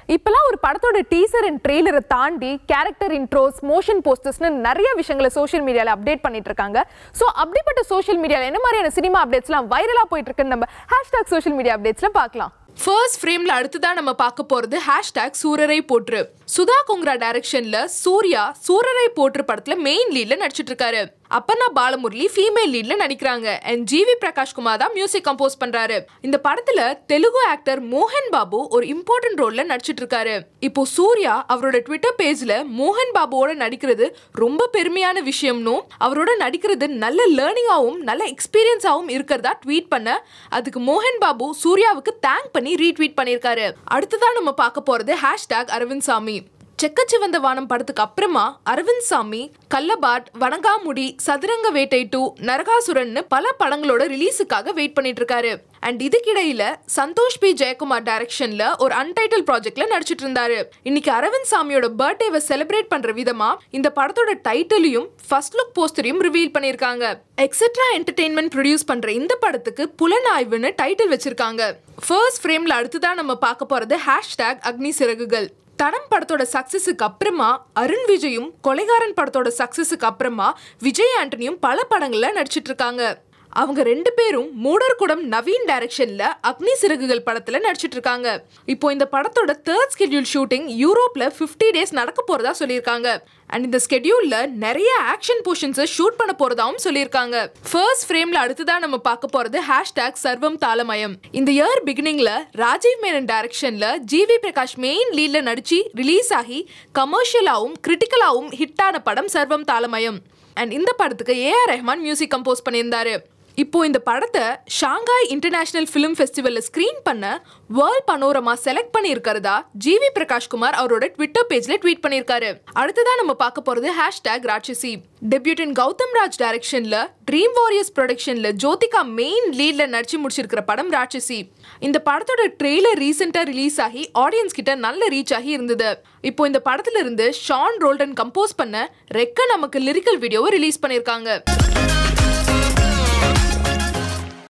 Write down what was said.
இப்பெல்லாம் ஒரு படத்தோட டீசர் அண்ட் ட்ரெய்லரை தாண்டி கேரக்டர் இன்ட்ரோஸ் மோஷன் போஸ்டர்ஸ்னு நிறைய விஷயங்களை சோஷியல் மீடியால அப்டேட் பண்ணிட்டு இருக்காங்க ஸோ அப்படிப்பட்ட சோஷியல் மீடியால என்ன மாதிரியான சினிமா அப்டேட்ஸ்லாம் வைரலா போயிட்டு இருக்குன்னு நம்ம ஹேஷ்டாக் சோஷியல் மீடியா அப்டேட்ஸ்ல பார்க்கலாம் ஃபர்ஸ்ட் ஃப்ரேம்ல அடுத்ததா நம்ம பார்க்க போறது ஹேஷ்டாக் சூரரை போற்று சுதா குங்ரா டைரக்ஷன்ல சூர்யா சூரரை போற்று படத்துல மெயின் லீட்ல நடிச்சிட்டு இருக்காரு அப்பனா பாலமுரளி ஃபீமேல் லீட்ல நடிக்கிறாங்க அண்ட் ஜிவி பிரகாஷ் குமார் தான் மியூசிக் கம்போஸ் பண்றாரு இந்த படத்துல தெலுங்கு ஆக்டர் மோகன் பாபு ஒரு இம்பார்ட்டன்ட் ரோல்ல நடிச்சிட்டு இருக்காரு இப்போ சூர்யா அவரோட ட்விட்டர் பேஜ்ல மோகன் பாபுவோட நடிக்கிறது ரொம்ப பெருமையான விஷயம்னும் அவரோட நடிக்கிறது நல்ல லேர்னிங்காவும் நல்ல எக்ஸ்பீரியன்ஸாவும் இருக்கிறதா ட்வீட் பண்ண அதுக்கு மோகன் பாபு சூர்யாவுக்கு தேங்க் பண்ணி ரீட்வீட் பண்ணியிருக்காரு அடுத்ததா நம்ம பார்க்க போறது ஹேஷ்டாக் அரவிந்த் சாமி செக்கச்சிவந்த வானம் படத்துக்கு அப்புறமா அரவிந்த் சாமி கல்லபாட் வணங்காமுடி சதுரங்க வேட்டை டூ நரகாசுரன்னு பல படங்களோட ரிலீஸுக்காக வெயிட் பண்ணிட்டு இருக்காரு அண்ட் இதுக்கிடையில சந்தோஷ் பி ஜெயக்குமார் டைரக்ஷன்ல ஒரு அன்டைட்டில் ப்ராஜெக்ட்ல நடிச்சிட்டு இருந்தாரு இன்னைக்கு அரவிந்த் சாமியோட பர்த்டேவை செலிப்ரேட் பண்ற விதமா இந்த படத்தோட டைட்டிலையும் ஃபர்ஸ்ட் லுக் போஸ்டரையும் ரிவீல் பண்ணிருக்காங்க எக்ஸெட்ரா என்டர்டெயின்மெண்ட் ப்ரொடியூஸ் பண்ற இந்த படத்துக்கு புலனாய்வுன்னு டைட்டில் வச்சிருக்காங்க ஃபர்ஸ்ட் ஃப்ரேம்ல அடுத்ததான் நம்ம பார்க்க போறது ஹேஷ்டாக் அக்னி சிறகுகள் தடம் படத்தோட சக்சஸுக்கு அப்புறமா அருண் விஜயும் கொலைகாரன் படத்தோட சக்சஸுக்கு அப்புறமா விஜய் ஆண்டனியும் பல படங்கள்ல நடிச்சிட்டு இருக்காங்க அவங்க ரெண்டு பேரும் மூடர்குடம் நவீன் டைரக்ஷன்ல அக்னி சிறகுகள் படத்துல நடிச்சிட்டு இருக்காங்க இப்போ இந்த படத்தோட தேர்ட் ஸ்கெட்யூல் ஷூட்டிங் யூரோப்ல 50 டேஸ் நடக்க போறதா சொல்லியிருக்காங்க அண்ட் இந்த ஸ்கெட்யூல்ல நிறைய ஆக்ஷன் போர்ஷன்ஸை ஷூட் பண்ண போறதாவும் சொல்லியிருக்காங்க ஃபர்ஸ்ட் ஃப்ரேம்ல அடுத்ததா நம்ம பார்க்க போறது ஹேஷ்டாக் சர்வம் தாளமயம் இந்த இயர் பிகினிங்ல ராஜீவ் மேனன் டைரக்ஷன்ல ஜிவி பிரகாஷ் மெயின் லீட்ல நடிச்சு ரிலீஸ் ஆகி கமர்ஷியலாவும் கிரிட்டிக்கலாவும் ஹிட்டான படம் சர்வம் தாளமயம் அண்ட் இந்த படத்துக்கு ஏஆர் ரஹ்மான் மியூசிக் கம்போஸ் பண்ணியிருந்தாரு இப்போ இந்த படத்தை ஷாங்காய் இன்டர்நேஷனல் ஃபிலிம் ஃபெஸ்டிவல்ல ஸ்க்ரீன் பண்ண வேர்ல்ட் பனோரமா செலக்ட் பண்ணியிருக்கிறதா ஜிவி பிரகாஷ் குமார் அவரோட ட்விட்டர் பேஜ்ல ட்வீட் பண்ணியிருக்காரு அடுத்ததா நம்ம பார்க்க போறது ஹேஷ்டாக் ராட்சசி டெபியூட்டன் கௌதம் ராஜ் டைரக்ஷன்ல ட்ரீம் வாரியர்ஸ் ப்ரொடக்ஷன்ல ஜோதிகா மெயின் லீட்ல நடிச்சு முடிச்சிருக்கிற படம் ராட்சசி இந்த படத்தோட ட்ரெய்லர் ரீசெண்டா ரிலீஸ் ஆகி ஆடியன்ஸ் கிட்ட நல்ல ரீச் ஆகி இருந்தது இப்போ இந்த படத்துல இருந்து ஷான் ரோல்டன் கம்போஸ் பண்ண ரெக்க நமக்கு லிரிக்கல் வீடியோவை ரிலீஸ் பண்ணியிருக்காங்க